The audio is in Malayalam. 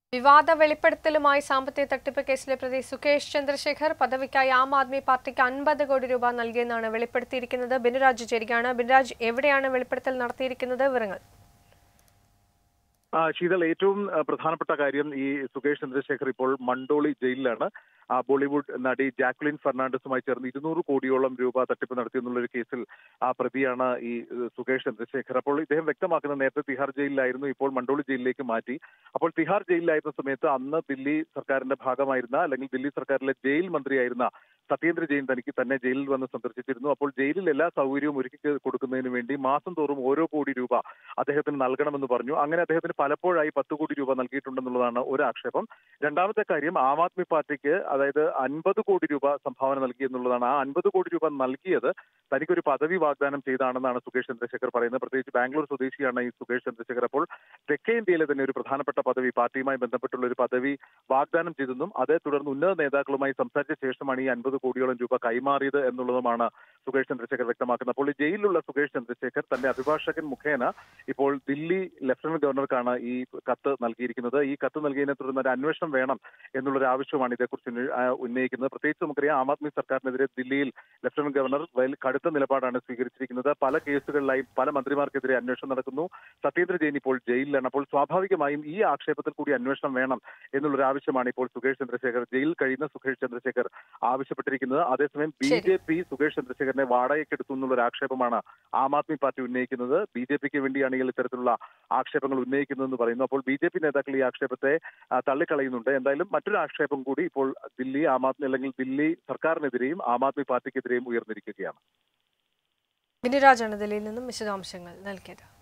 വിവാദ വെളിപ്പെടുത്തലുമായി സാമ്പത്തിക തട്ടിപ്പ് കേസിലെ പ്രതി സുകേഷ് ചന്ദ്രശേഖർ പദവിക്കായി ആം ആദ്മി പാർട്ടിക്ക് അൻപത് കോടി രൂപ നൽകിയെന്നാണ് വെളിപ്പെടുത്തിയിരിക്കുന്നത് ബിനുരാജ് ചേരുകയാണ് ബിനുരാജ് എവിടെയാണ് വെളിപ്പെടുത്തൽ നടത്തിയിരിക്കുന്നത് വിവരങ്ങൾ ആ, ശീതൾ ഏറ്റവും ആ, പ്രധാനപ്പെട്ട കാര്യം ഈ സുകേഷ് ചന്ദ്രശേഖർ ഇപ്പോൾ മണ്ടോളി ജയിലിലാണ് ആ, ബോളിവുഡ് നടി ജാക്ലിൻ ഫെർണാണ്ടസുമായി ചേർന്ന് ഇരുന്നൂറ് കോടിയോളം രൂപ തട്ടിപ്പ് നടത്തിയെന്നുള്ള ഒരു കേസിൽ ആ പ്രതിയാണ് ഈ ഏഹ്, സുകേഷ് ചന്ദ്രശേഖർ അപ്പോൾ ഇദ്ദേഹം വ്യക്തമാക്കുന്നത് നേരത്തെ തിഹാർ ജയിലിലായിരുന്നു ഇപ്പോൾ മണ്ടോളി ജയിലിലേക്ക് മാറ്റി അപ്പോൾ തിഹാർ ജയിലിലായിരുന്ന സമയത്ത് അന്ന് ദില്ലി സർക്കാരിന്റെ ഭാഗമായിരുന്ന അല്ലെങ്കിൽ ദില്ലി സർക്കാരിലെ ജയിൽ മന്ത്രിയായിരുന്ന സത്യേന്ദ്ര ജെയിൻ തനിക്ക് തന്നെ ജയിലിൽ വന്ന് സന്ദർശിച്ചിരുന്നു അപ്പോൾ ജയിലിൽ എല്ലാ സൗകര്യവും ഒരുക്കി കൊടുക്കുന്നതിന് വേണ്ടി മാസം തോറും ഓരോ കോടി രൂപ അദ്ദേഹത്തിന് നൽകണമെന്ന് പറഞ്ഞു അങ്ങനെ അദ്ദേഹത്തിന് പലപ്പോഴായി പത്ത് കോടി രൂപ നൽകിയിട്ടുണ്ടെന്നുള്ളതാണ് ഒരു ആക്ഷേപം രണ്ടാമത്തെ കാര്യം ആം ആദ്മി പാർട്ടിക്ക് അതായത് അൻപത് കോടി രൂപ സംഭാവന നൽകി എന്നുള്ളതാണ് ആ അൻപത് കോടി രൂപ നൽകിയത് തനിക്കൊരു പദവി വാഗ്ദാനം ചെയ്താണെന്നാണ് സുകേഷ് ചന്ദ്രശേഖർ പറയുന്നത് പ്രത്യേകിച്ച് ബാംഗ്ലൂർ സ്വദേശിയാണ് ഈ സുകേഷ് ചന്ദ്രശേഖർ അപ്പോൾ തെക്കേ ഇന്ത്യയിലെ തന്നെ ഒരു പ്രധാനപ്പെട്ട പദവി പാർട്ടിയുമായി ബന്ധപ്പെട്ടുള്ള ഒരു പദവി വാഗ്ദാനം ചെയ്തെന്നും അതേ തുടർന്ന് ഉന്നത നേതാക്കളുമായി സംസാരിച്ച ശേഷമാണ് ഈ അൻപത് കോടിയോളം രൂപ കൈമാറിയത് എന്നുള്ളതുമാണ് സുകേഷ് ചന്ദ്രശേഖർ വ്യക്തമാക്കുന്നത് അപ്പോൾ ഈ ജയിലിലുള്ള സുകേഷ് ചന്ദ്രശേഖർ തന്റെ അഭിഭാഷകൻ മുഖേന ഇപ്പോൾ ദില്ലി ലഫ്റ്റനന്റ് ഗവർണർക്കാണ് ഈ കത്ത് നൽകിയിരിക്കുന്നത് ഈ കത്ത് നൽകിയതിനെ തുടർന്ന് ഒരു അന്വേഷണം വേണം എന്നുള്ളൊരു ആവശ്യമാണ് ഇതേക്കുറിച്ച് ഉന്ന- ആ, ഉന്നയിക്കുന്നത് പ്രത്യേകിച്ച് നമുക്കറിയാം ആം ആദ്മി സർക്കാരിനെതിരെ ദില്ലിയിൽ ലഫ്റ്റനന്റ് ഗവർണർ വലിയ കടുത്ത നിലപാടാണ് സ്വീകരിച്ചിരിക്കുന്നത് പല കേസുകളിലായി പല മന്ത്രിമാർക്കെതിരെ അന്വേഷണം നടക്കുന്നു സത്യേന്ദ്ര ജെയിൻ ഇപ്പോൾ ജയിലിലാണ് അപ്പോൾ സ്വാഭാവികമായും ഈ ആക്ഷേപത്തിൽ കൂടി അന്വേഷണം വേണം എന്നുള്ളൊരു ആവശ്യമാണ് ഇപ്പോൾ സുകേഷ് ചന്ദ്രശേഖർ ജയിലിൽ കഴിയുന്ന സുകേഷ് ചന്ദ്രശേഖർ ആവശ്യപ്പെട്ടിരിക്കുന്നത് അതേസമയം ബി ശരി. ജെ പി സുകേഷ് ചന്ദ്രശേഖരനെ വാടകയ്ക്കെടുത്തു എന്നുള്ളൊരു ആക്ഷേപമാണ് ആം ആദ്മി പാർട്ടി ഉന്നയിക്കുന്നത് ബി ജെ പിക്ക് വേണ്ടിയാണ് ഇയാൾ ഇത്തരത്തിലുള്ള ആക്ഷേപങ്ങൾ ഉന്നയിക്കുന്നതെന്ന് പറയുന്നു അപ്പോൾ ബി ജെ പി നേതാക്കൾ ഈ ആക്ഷേപത്തെ ആ, തള്ളിക്കളയുന്നുണ്ട് എന്തായാലും മറ്റൊരു ആക്ഷേപം കൂടി ഇപ്പോൾ ദില്ലി ആം ആദ്മി അല്ലെങ്കിൽ ദില്ലി സർക്കാരിനെതിരെയും ആം ആദ്മി പാർട്ടിക്കെതിരെയും ഉയർന്നിരിക്കുകയാണ് ബിനുരാജാണ് ദില്ലിയിൽ നിന്നും വിശദാംശങ്ങൾ നൽകിയത്